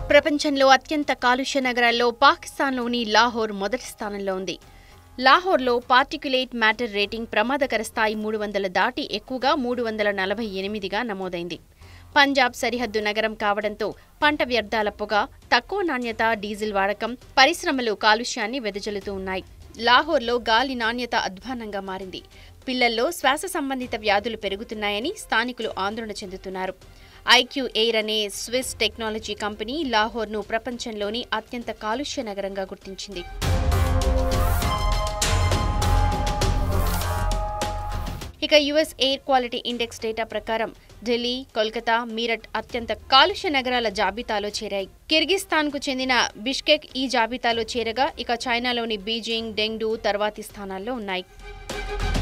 ప్రపంచంలో అత్యంత కాలుష్య నగరాల్లో పాకిస్తాన్లోని లాహోర్ మొదటి స్థానంలో ఉంది లాహోర్లో పార్టిక్యులేట్ మ్యాటర్ రేటింగ్ ప్రమాదకర స్థాయి మూడు వందల దాటి ఎక్కువగా మూడు వందల నలభై ఎనిమిదిగా నమోదైంది పంజాబ్ సరిహద్దు నగరం కావడంతో పంట వ్యర్థాల పొగ తక్కువ నాణ్యత డీజిల్ వాడకం పరిశ్రమలు కాలుష్యాన్ని వెదజల్లుతూ ఉన్నాయి లాహోర్లో గాలి నాణ్యత అధ్వానంగా మారింది పిల్లల్లో శ్వాస సంబంధిత వ్యాధులు పెరుగుతున్నాయని స్థానికులు ఆందోళన చెందుతున్నారు ఐక్యూ ఎయిర్ అనే స్విస్ టెక్నాలజీ కంపెనీ లాహోర్ను ప్రపంచంలోని అత్యంత కాలుష్య నగరంగా గుర్తించింది ఇక US air quality index data ప్రకారం ఢిల్లీ కోల్కతా మీరట్ అత్యంత కాలుష్య నగరాల జాబితాలో చేరాయి కిర్గిస్తాన్కు చెందిన బిష్కెక్ ఈ జాబితాలో చేరగా ఇక చైనాలోని బీజింగ్ డెంగ్డూ తర్వాతి స్థానాల్లో ఉన్నాయి